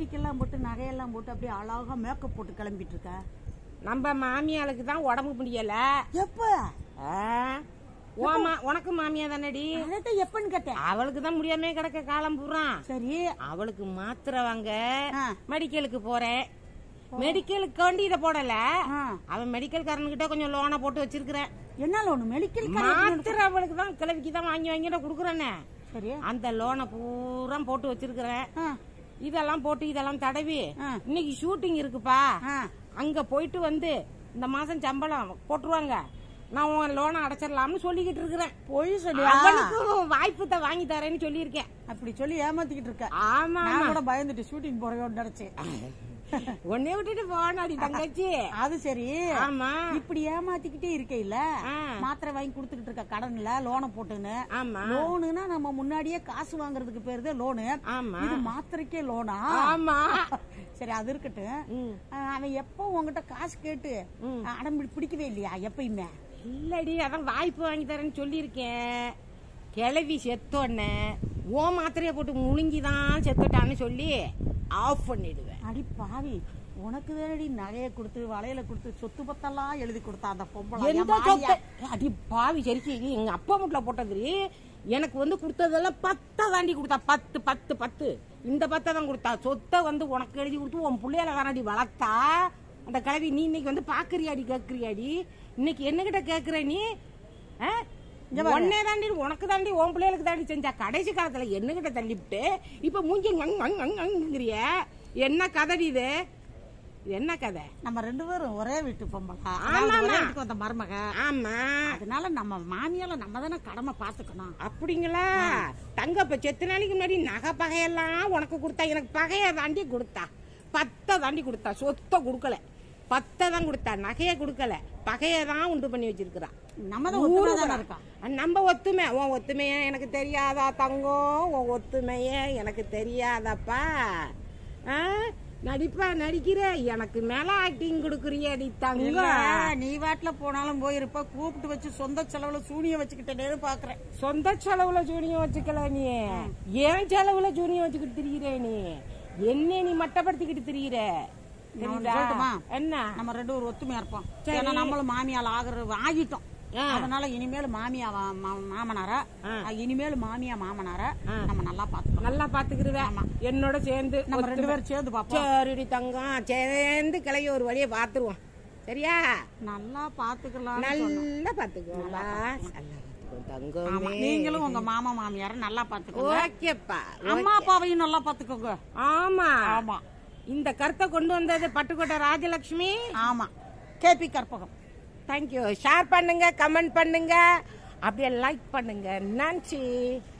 மெடிக்கெல்லாம் போட்டு நகையெல்லாம் போட்டு அப்படியே அழகா மேக்கப் போட்டு கிளம்பிட்டு இருக்க நம்ம மாமியாளுக்கு தான் உடம்பு முடியல எப்ப ஆ, ஓமா உனக்கு மாமியா தானடி அதான் எப்பன்னு கேட்டேன் அவளுக்கு தான் முடியாம கிடக்க காலம் பூரா சரி அவளுக்கு மாத்திரை வாங்க ஆ. மெடிக்கலுக்கு போறேன் மெடிக்கலுக்கு வேண்டி இதை போடல ஆ. அவன் மெடிக்கல் காரனுக்கிட்ட கொஞ்சம் லோனை போட்டு வச்சிருக்கிறேன் என்னால ஒண்ணு மெடிக்கல் மாத்திரை அவளுக்கு தான் கிழவிக்கு தான் வாங்கி வாங்கிட்டு கொடுக்குறேனே சரி அந்த லோனை பூரா போட்டு வச்சிருக்கிறேன் ஆ, இதெல்லாம் போட்டு இதெல்லாம் தடவி ஆ. இன்னைக்கு ஷூட்டிங் இருக்குப்பா ஆ. அங்க போயிட்டு வந்து இந்த மாசம் சம்பளம் போட்டுருவாங்க நான் உன் லோனை அடைச்சிடலாம்னு சொல்லிக்கிட்டு இருக்கிறேன் பொய் சொல்லியா அவனுக்கும் வாய்ப்பு வாங்கி தரேன்னு சொல்லியிருக்கேன் அப்படி சொல்லி ஏமாத்திக்கிட்டு இருக்க ஆமா நான் கூட பயந்துட்டு ஷூட்டிங் போறேன்னு நினைச்சேன் உன்னை விட்டுட்டு போனாடி தங்கச்சி அது சரி ஆமா இப்படி ஏமாத்திக்கிட்டே இருக்கையில ஆ. மாத்திரை வாங்கி கொடுத்துக்கிட்டு இருக்க கடன்ல லோனை போட்டுன்னு ஆமா லோனுனா நம்ம முன்னாடியே காசு வாங்குறதுக்கு பேரு தான் லோனு ஆமா இது மாத்திரைக்கே லோனா ஆமா சரி அது இருக்கட்டும் ம். ஆ, அவன் எப்போ உன்கிட்ட காசு கேட்டு ம். அடம் பிடி- பிடிக்கவே இல்லையா எப்பயுமே இல்லடி அதான் வாய்ப்பு வாங்கி தரேன்னு சொல்லியிருக்கேன் கிளவி செத்தோடனே ஓ மாத்திரையை போட்டு முழுங்கிதான் செத்துட்டான்னு சொல்லி ஆஃப் பண்ணிடுவேன் அடி பாவி உனக்கு வேறடி நகைய கொடுத்து வளையல கொடுத்து சொத்து பத்தெல்லாம் எழுதி கொடுத்தா அந்த பொம்பளை எந்த என் மாமியா. சொத்தை அடி பாவி சரிக்கு எங்க அப்பா வீட்டுல போட்டது எனக்கு வந்து கொடுத்ததெல்லாம் பத்தை தாண்டி கொடுத்தா பத்து பத்து பத்து இந்த பத்தை தான் கொடுத்தா சொத்தை வந்து உனக்கு எழுதி கொடுத்து உன் பிள்ளையில தானடி வளர்த்தா அந்த கிழவி நீ இன்னைக்கு வந்து பாக்குறியாடி கேக்குறியாடி இன்னைக்கு என்னகிட்ட கேக்குற நீ ஆ? உன்னை தாண்டி உனக்கு தாண்டி உன் பிள்ளைகளுக்கு தாண்டி செஞ்சா கடைசி காலத்துல என்னகிட்ட தள்ளிவிட்டு இப்ப மூஞ்சி அங் அங் அங் அங்குங்கிறிய என்ன கதடி இது இது என்ன கதை நம்ம ரெண்டு பேரும் ஒரே வீட்டு பொம்பளை ஆமா, அதாவது ஒரே ஆமா. வீட்டுக்கு வந்த மருமக ஆமா அதனால நம்ம மாமியால நம்ம தானே கடமை பாத்துக்கணும் அப்படிங்களா தங்க இப்ப செத்து நாளைக்கு முன்னாடி நகை பகையெல்லாம் உனக்கு கொடுத்தா எனக்கு பகைய தாண்டி கொடுத்தா பத்தை தாண்டி கொடுத்தா சொத்தை கொடுக்கல பத்தை தான் கொடுத்தா நகைய கொடுக்கல பகைய தான் உண்டு பண்ணி வச்சிருக்கிறா நம்ம தான் ஒத்துமை தானே இருக்கோம் நம்ம ஒத்துமை உன் ஒத்துமைய எனக்கு தெரியாதா தங்கம் உன் ஒத்துமைய எனக்கு தெரியாதாப்பா ஆ? நடிப்பா நடிக்கிற எனக்கு மேல ஆக்டிங் கொடுக்குறியடி இல்ல, தங்கம் நீ வாட்டுல போனாலும் போயிருப்ப கூப்பிட்டு வச்சு சொந்த செலவுல சூனிய வச்சுக்கிட்டேன்னு பாக்குறேன் சொந்த செலவுல ஜூனியம் வச்சுக்கல நீ ஏன் செலவுல ஜூனியம் வச்சுக்கிட்டு திரியிற நீ என்ன நீ மட்டப்படுத்திக்கிட்டு திரியிற நான் ஒண்ணு தெரியுதா? சொல்லட்டுமா? என்ன நம்ம ரெண்டு ஒரு ஒத்துமையா இருப்போம் சரி. ஏன்னா நம்மளும் மாமியால் ஆகுற ஆகிட்டோம் ஆ. அதனால இனிமேல் மாமியா வா- மா- மாமனார ஆ. இனிமேல் மாமியா மாமனார ஆ. நம்ம நல்லா பாத்துக்கணும் நல்லா பாத்துக்கிருவேன் என்னோட சேர்ந்து நம்ம ரெண்டு பேரும் சேர்ந்து பாப்போம் சரிடி தங்கம் சேர்ந்து கிளைய ஒரு வழியை பாத்துருவோம் சரியா நல்லா பாத்துக்கலாம் நல்லா பாத்துக்குவோம் நல்லா பாத்துக்குவோம் தங்கமே நீங்களும் உங்க மாமா மாமியார நல்லா பாத்துக்கோங்க ஓகேப்பா அம்மா அப்பாவையும் நல்லா பாத்துக்கோங்க ஆமா ஆமா இந்த கருத்தை கொண்டு வந்தது பட்டுக்கோட்டை ராஜலட்சுமி ஆமா கேபி கற்பகம் தேங்க்யூ ஷேர் பண்ணுங்க கமெண்ட் பண்ணுங்க அப்படியே லைக் பண்ணுங்க நன்றி